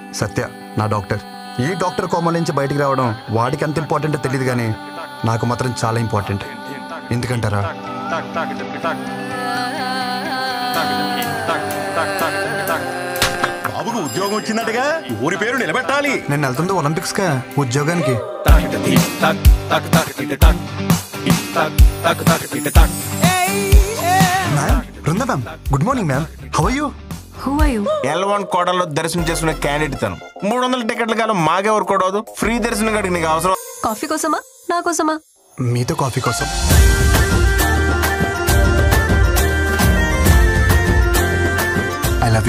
సత్య నా డాక్టర్ ఈ డాక్టర్ కోమల నుంచి బయటికి రావడం వాడికి ఎంత ఇంపార్టెంటో తెలియదు కానీ నాకు మాత్రం చాలా ఇంపార్టెంట్ ఎందుకంటారా బాబుకు ఉద్యోగం వచ్చిందటగా ఊరి పేరు నిలబెట్టాలి నేను వెళ్తుంది ఒలింపిక్స్గా ఉద్యోగానికి ma'am Brinda ma'am good morning ma'am how you who are you L one కోటలో దర్శనం చేసుకునే క్యాండిడేట్ తను మూడు వందల టికెట్ల కాలం మాకెవరు కూడా ఫ్రీ దర్శనం కాడికి నీకు అవసరం కాఫీ కోసమా నా కోసమా మీతో కాఫీ కోసం ఐ లవ్ యూ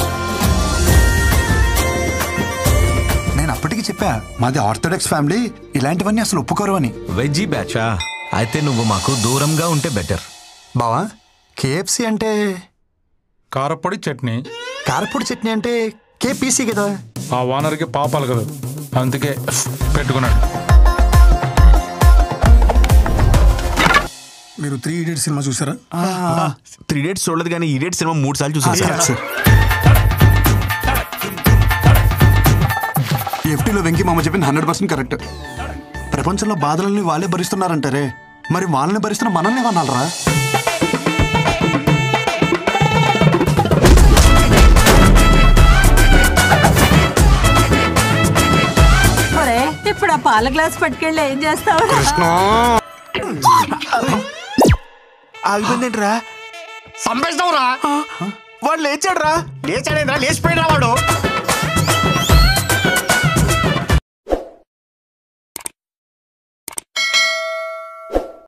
నేను అప్పటికి చెప్పా మాది ఆర్థోడాక్స్ ఫ్యామిలీ ఇలాంటివన్నీ అసలు ఒప్పుకోరు అని వెజ్జీ బ్యాచా అయితే నువ్వు మాకు దూరంగా ఉంటే బెటర్ బావా కేఎఫ్సి అంటే కారపొడి చట్నీ కారపూడి చట్నీ అంటే కేపీసీ కదా ఆ వానర్కి పాపాలు కదా అందుకే పెట్టుకున్నాడు మీరు త్రీ ఇడియట్ సినిమా చూసారా త్రీ డేట్స్ చూడలేదు కానీ ఈ డేట్ సినిమా మూడు సార్లు చూసాను సార్ ఎఫ్టీలో వెంకీ మామ చెప్పింది హండ్రెడ్ పర్సెంట్ కరెక్ట్ ప్రపంచంలో బాధలని వాళ్ళే భరిస్తున్నారంటారే మరి వాళ్ళని భరిస్తున్న మనల్ని వనాలరా ఒరే ఇప్పుడు ఆ పాల గ్లాస్ పట్టుకెళ్ళి ఏం చేస్తావు ఆగిపోయిందేంట్రా సంపేస్తావురా వాడు లేచాడు రా లేచాడేంద్రా లేచిపోయినా వాడు